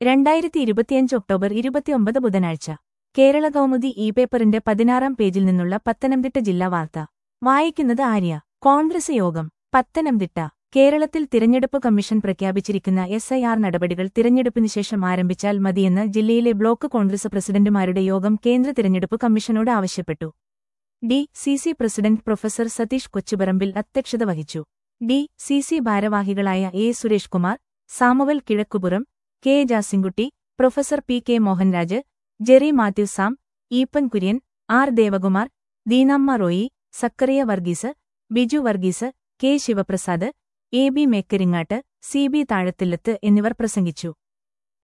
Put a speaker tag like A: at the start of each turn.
A: രണ്ടായിരത്തി ഇരുപത്തിയഞ്ച് ഒക്ടോബർ ഇരുപത്തിയൊമ്പത് ബുധനാഴ്ച കേരള കൗമുദി ഇ പേപ്പറിന്റെ പതിനാറാം പേജിൽ നിന്നുള്ള പത്തനംതിട്ട ജില്ലാ വാർത്ത വായിക്കുന്നത് ആര്യ കോൺഗ്രസ് യോഗം പത്തനംതിട്ട കേരളത്തിൽ തിരഞ്ഞെടുപ്പ് കമ്മീഷൻ പ്രഖ്യാപിച്ചിരിക്കുന്ന എസ് ഐ ആർ നടപടികൾ തിരഞ്ഞെടുപ്പിന് ശേഷം ആരംഭിച്ചാൽ മതിയെന്ന് ജില്ലയിലെ ബ്ലോക്ക് കോൺഗ്രസ് പ്രസിഡന്റുമാരുടെ യോഗം കേന്ദ്ര തിരഞ്ഞെടുപ്പ് കമ്മീഷനോട് ആവശ്യപ്പെട്ടു D C C president professor Satheesh Kochuparambil അധ്യക്ഷത വഹിച്ചു ഡി സി സി ഭാരവാഹികളായ A Suresh Kumar Samuel Kizhakkupuram K Jasinkutty professor P K Mohanraj Jerry Mathew Sam Eapen Kurian R Devakumar Deenamma Roy Zachariah Varghese Biju Varghese K Sivaprasad A B Mekkaringattu C B Thazhathillathu എന്നിവർ പ്രസംഗിച്ചു